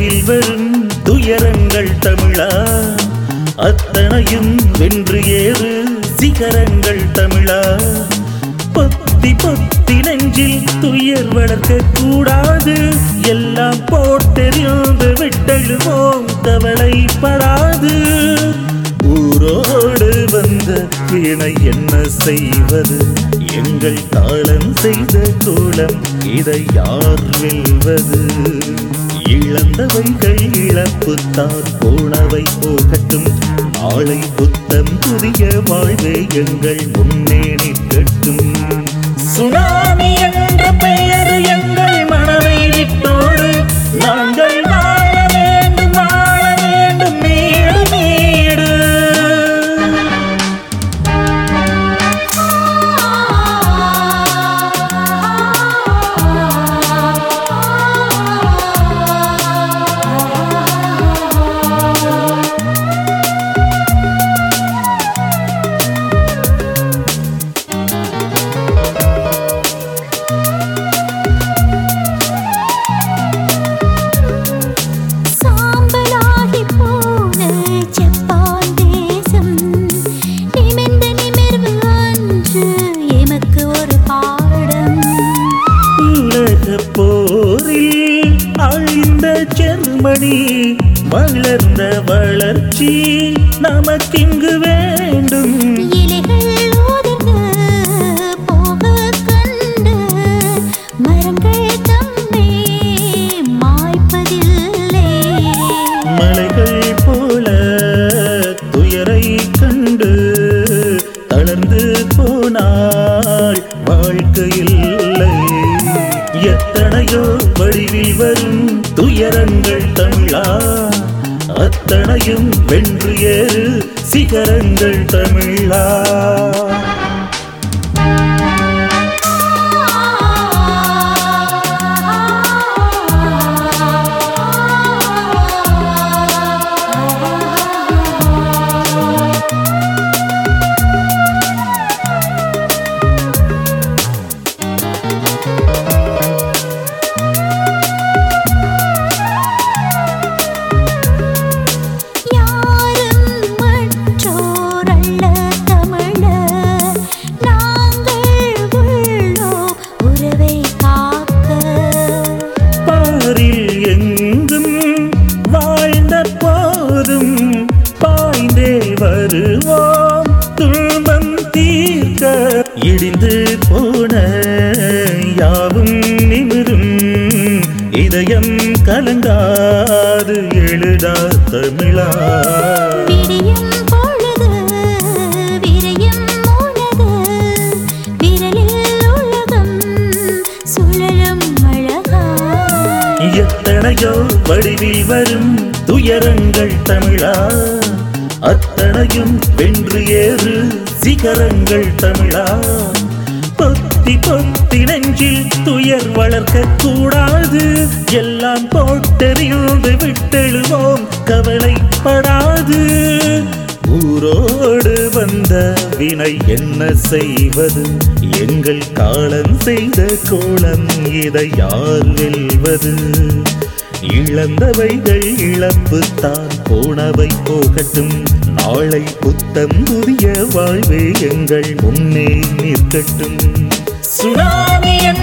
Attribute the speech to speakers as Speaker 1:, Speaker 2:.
Speaker 1: வடிவில் வரும் துயரங்கள் தமிழா அத்தனையும் வென்று ஏறு சிகரங்கள் தமிழா பொத்தி பொத்தி நெஞ்சில் துயர் வளர்க்க கூடாது எல்லாம் போட்டெறிந்து விட்டெழுவோம் கவலைப்படாது ஊரோடு வந்த வீணை என்ன செய்வது எங்கள் காலம் செய்த கோலம் இதை யார் வெல்வது இழந்தவைகள் இழப்புத்தான் போனவை போகட்டும் நாளை புத்தம் புதிய வாழ்வே எங்கள் முன்னே நிற்கட்டும் சுனாமி என்ற பெயர் எங்கள் மனதை விட்டோடு நாங்கள் வாழ வேண்டும் வாழ வேண்டும் நீடு நீடு
Speaker 2: சாம்பலாகி போன ஜப்பான் தேசம் நிமிர்ந்த நிமிர்வு அன்று எமக்கு ஒரு பாடம்
Speaker 1: உலக போரில் அழிந்த ஜெர்மனி வளர்ந்த வளர்ச்சி நமக்கிங்கு வேண்டும்
Speaker 2: இலைகள் உதிர்ந்து போகக் கண்டு மரங்கள் தம்மை மாய்ப்பதில்லை
Speaker 1: மலைகள் போல துயரை கண்டு தளர்ந்து போனால் வாழ்க்கையில்லை எத்தனையோ வடிவில் வரும் துயரங்கள் தமிழா அத்தனையும் வென்று ஏறு சிகரங்கள் தமிழா
Speaker 2: யாரும் மற்றோர் அல்ல தமிழர் நாங்கள் உள்ளோ உறவை காக்க
Speaker 1: பாரில் எங்கும் வாழ்ந்த போதும் பாய்ந்தே வருவோம் துன்பம் தீர்க்க இடிந்து போன யாவும் நிமிரும் இதயம் கலங்காது எழுதா தமிழா
Speaker 2: விடியும் பொழுது விரையும் உனது விரலில் உலகம் சுழலும் அழகா
Speaker 1: எத்தனையோ வடிவில் வரும் துயரங்கள் தமிழா அத்தனையும் வென்று ஏறு சிகரங்கள் தமிழா பொத்தி பொத்தி நெஞ்சில் துயர் வளர்க்க கூடாது எல்லாம் போட்டெறிந்து விட்டெழுவோம் கவலைப்படாது ஊரோடு வந்த வினை என்ன செய்வது எங்கள் காலம் செய்த கோலம் இதை யார் வெல்வது இழந்தவைகள் இழப்பு தான் போனவை போகட்டும் நாளை புத்தம் புதிய வாழ்வே எங்கள் முன்னே நிற்கட்டும் சுனாமி